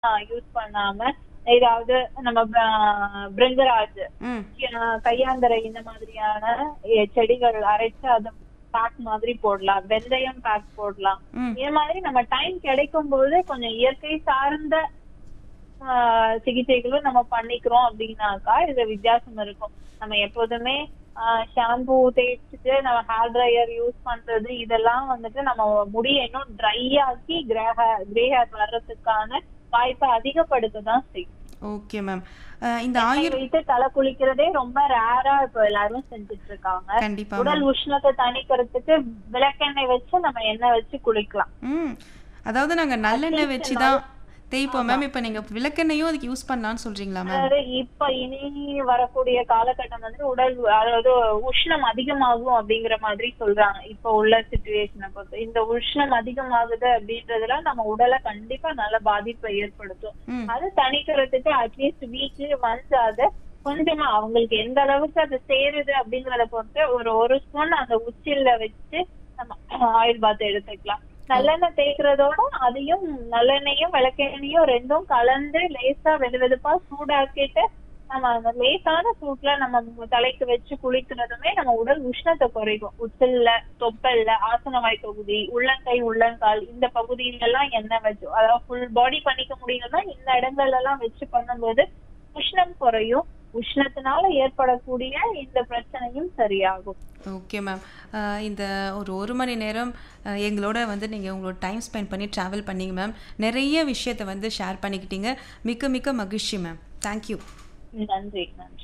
use பண்ணாம ஏதாவது நம்ம ப- பிருங்கராஜ் ம் அஹ் கையாந்தரை இந்த மாதிரியான எ- செடிகள் அரைச்சு அதை பேக் மாதிரி போடலாம் வெந்தயம் பேக் போடலாம் ம் இந்த மாதிரி நம்ம டைம் கிடைக்கும் போது கொஞ்சம் இயற்கை சார்ந்த ஆஹ், சிகிச்சைகளும் நம்ம பண்ணிக்கிறோம் அப்படின்னாக்கா இதுல வித்தியாசம் இருக்கும் நம்ம எப்போதுமே ஷாம்பு தேய்ச்சிட்டு நம்ம ஹேர் ட்ரையர் யூஸ் பண்றது இதெல்லாம் வந்துட்டு நம்ம முடிய இன்னும் ட்ரை ஆக்கி கிரே ஹேர் கிரே ஹேர் வர்றதுக்கான வாய்ப்பை அதிகப்படுத்த தான் செய்யும் ஓகே மேம் இந்த எண்ணெய் ஆயுர் வைத்து தலை குளிக்கிறதே ரொம்ப ரேரா இப்ப எல்லாரும் செஞ்சுட்டு இருக்காங்க கண்டிப்பா உடல் உஷ்ணத்தை தணிக்கிறதுக்கு விளக்கெண்ணெய் வச்சு நம்ம எண்ணெய் வச்சு குளிக்கலாம் ம் அதாவது நாங்க நல்லெண்ணெய் வச்சு தான் தேய்ப்போம் மேம் இப்போ நீங்க விளக்கெண்ணையும் அதுக்கு யூஸ் பண்ணலாம்னு சொல்றீங்களா மேம் அதாவது இப்ப இனி வரக்கூடிய காலகட்டம் வந்து உடல் அதாவது உஷ்ணம் அதிகமாகும் அப்படிங்கிற மாதிரி சொல்றாங்க இப்ப உள்ள சுச்சுவேஷனை பொறுத்து இந்த உஷ்ணம் அதிகமாகுது அப்படின்றதுல நம்ம உடலை கண்டிப்பா நல்ல பாதிப்பை ஏற்படுத்தும் ம் அது தணிக்கிறதுக்கு அட்லீஸ்ட் வீக்லி ஒன்ஸ் அதை கொஞ்சமா அவங்களுக்கு எந்த அளவுக்கு அது சேருது அப்படிங்கறத பொறுத்து ஒரு ஒரு ஸ்பூன் அந்த உச்சில வச்சு நம்ம ஆயில் பாத் எடுத்துக்கலாம் நல்லெண்ணெய் தேய்க்கிறதோட அதையும் நல்லெண்ணெயும் விளக்கெண்ணையும் ரெண்டும் கலந்து லேசா வெது வெதுப்பா சூடாக்கிட்டு நம்ம அந்த லேசான சூட்ல நம்ம தலைக்கு வச்சு குளிக்கிறதுமே நம்ம உடல் உஷ்ணத்தை குறைக்கும் உச்சல்ல தொப்பல்ல ஆசனவாய் தொகுதி உள்ளங்கை உள்ளங்கால் இந்த பகுதியில எல்லாம் எண்ணெய் வச்சு அதாவது ஃபுல் பாடி பண்ணிக்க முடியலன்னா இந்த இடங்கள்ல எல்லாம் வச்சு பண்ணும்போது உஷ்ணம் குறையும் உஷ்ணத்தினால ஏற்படக்கூடிய இந்த பிரச்சனையும் சரியாகும் ஓகே மேம் இந்த ஒரு ஒரு மணி நேரம் அஹ், எங்களோட வந்து நீங்கள் உங்களோட டைம் ஸ்பெண்ட் பண்ணி ட்ராவல் பண்ணீங்க மேம் நிறைய விஷயத்தை வந்து ஷேர் பண்ணிக்கிட்டீங்க மிக்க மிக்க மகிழ்ச்சி மேம் தேங்க்யூ நன்றி நன்றி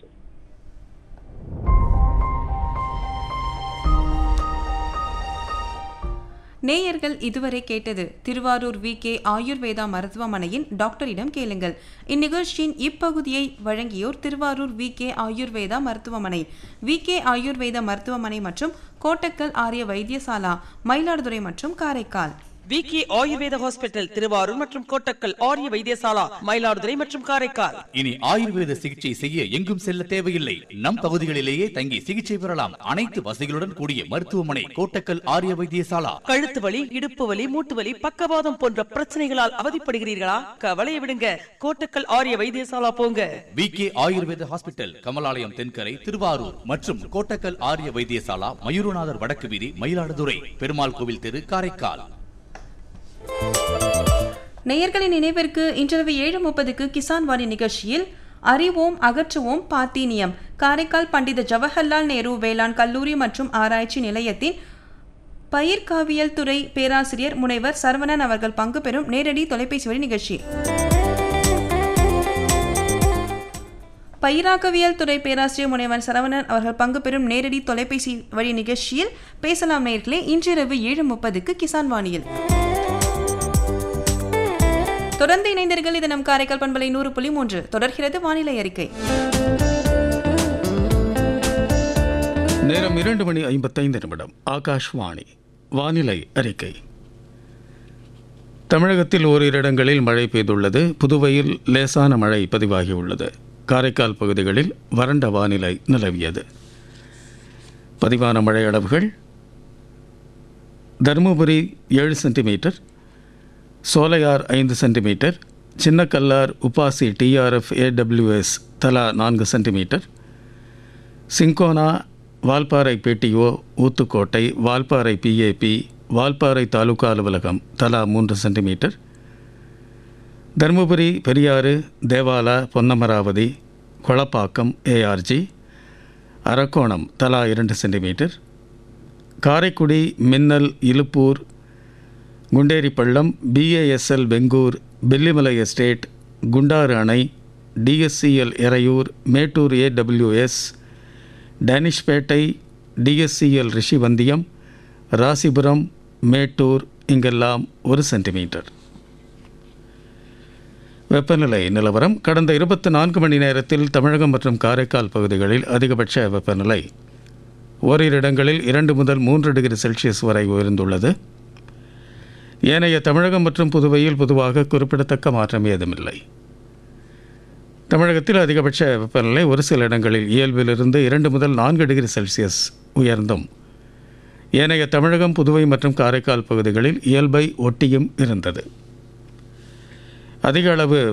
நேயர்கள் இதுவரை கேட்டது திருவாரூர் வி கே ஆயுர்வேதா மருத்துவமனையின் டாக்டரிடம் கேளுங்கள் இந்நிகழ்ச்சியின் இப்பகுதியை வழங்கியோர் திருவாரூர் வி கே ஆயுர்வேதா மருத்துவமனை வி கே ஆயுர்வேத மருத்துவமனை மற்றும் கோட்டக்கல் ஆரிய வைத்தியசாலா மயிலாடுதுறை மற்றும் காரைக்கால் விகே ஆயுர்வேத ஹாஸ்பிட்டல் திருவாரூர் மற்றும் கோட்டக்கல் ஆரிய வைத்தியசாலா மயிலாடுதுறை மற்றும் காரைக்கால் இனி ஆயுர்வேத சிகிச்சை செய்ய எங்கும் செல்ல தேவையில்லை நம் பகுதிகளிலேயே தங்கி சிகிச்சை பெறலாம் அனைத்து வசதிகளுடன் கூடிய மருத்துவமனை கோட்டக்கல் ஆரிய வைத்தியசாலா கழுத்து வலி இடுப்பு வலி மூட்டு வலி பக்கவாதம் போன்ற பிரச்சனைகளால் அவதிப்படுகிறீர்களா கவலையை விடுங்க கோட்டக்கல் ஆரிய வைத்தியசாலா போங்க V K Ayurveda hospital Kamalalayam Thenkarai Thiruvarur மற்றும் கோட்டக்கல் ஆரிய வைத்தியசாலா மயூரநாதர் வடக்கு வீதி மயிலாடுதுறை பெருமாள் கோவில் தெரு காரைக்கால் நேயர்களின் நினைவிற்கு இன்றிரவு ஏழு முப்பதுக்கு கிசான் வாணி நிகழ்ச்சியில் அறிவோம் அகற்றுவோம் பாத்தீனியம் காரைக்கால் பண்டித ஜவஹர்லால் நேரு வேளாண் கல்லூரி மற்றும் ஆராய்ச்சி நிலையத்தின் பயிர்காவியல் துறை பேராசிரியர் முனைவர் சரவணன் அவர்கள் பங்கு பெறும் நேரடி தொலைபேசி வழி நிகழ்ச்சி பயிராக்கவியல் துறை பேராசிரியர் முனைவர் சரவணன் அவர்கள் பங்கு பெறும் நேரடி தொலைபேசி வழி நிகழ்ச்சியில் பேசலாம் நேர்களே இன்றிரவு ஏழு முப்பதுக்கு கிசான் வாணியில் தொடர்ந்து இணைந்தீர்கள் இது நம் காரைக்கால் பண்பலை நூறு புள்ளி மூன்று தொடர்கிறது வானிலை அறிக்கை நேரம் இரண்டு மணி ஐம்பத்தைந்து நிமிடம் ஆகாஷ்வாணி வானிலை அறிக்கை தமிழகத்தில் ஓரிரு இடங்களில் மழை பெய்துள்ளது புதுவையில் லேசான மழை பதிவாகியுள்ளது காரைக்கால் பகுதிகளில் வறண்ட வானிலை நிலவியது பதிவான மழை அளவுகள் தருமபுரி ஏழு சென்டிமீட்டர் சோலையார் ஐந்து centimetre Chinnakallar UPASI TRF AWS தலா நான்கு centimetre Cinchona Valparai PTO Uthukottai Valparai PAP Valparai taluka அலுவலகம் தலா மூன்று சென்டிமீட்டர் தருமபுரி பெரியாறு தேவாலா பொன்னமராவதி கொளப்பாக்கம் ஏஆர்ஜி அரக்கோணம் தலா இரண்டு சென்டிமீட்டர் காரைக்குடி மின்னல் இலுப்பூர் குண்டேரிப்பள்ளம் பிஏஎஸ்எல் பெங்கூர் பில்லிமலை எஸ்டேட் குண்டாறு அணை TSCL Eraiyur Mettur AWS Danishpet TSCL Rishivandiyam Rasipuram Mettur இங்கெல்லாம் ஒரு சென்டிமீட்டர் வெப்பநிலை நிலவரம் கடந்த இருபத்தி நான்கு மணி நேரத்தில் தமிழகம் மற்றும் காரைக்கால் பகுதிகளில் அதிகபட்ச வெப்பநிலை ஓரிரு இடங்களில் இரண்டு முதல் மூன்று டிகிரி செல்சியஸ் வரை உயர்ந்துள்ளது ஏனைய தமிழகம் மற்றும் புதுவையில் பொதுவாக குறிப்பிடத்தக்க மாற்றம் ஏதுமில்லை தமிழகத்தில் அதிகபட்ச வெப்பநிலை ஒரு சில இடங்களில் இயல்பிலிருந்து இரண்டு முதல் நான்கு டிகிரி செல்சியஸ் உயர்ந்தும் ஏனைய தமிழகம் புதுவை மற்றும் காரைக்கால் பகுதிகளில் இயல்பை ஒட்டியும் இருந்தது அதிக அளவு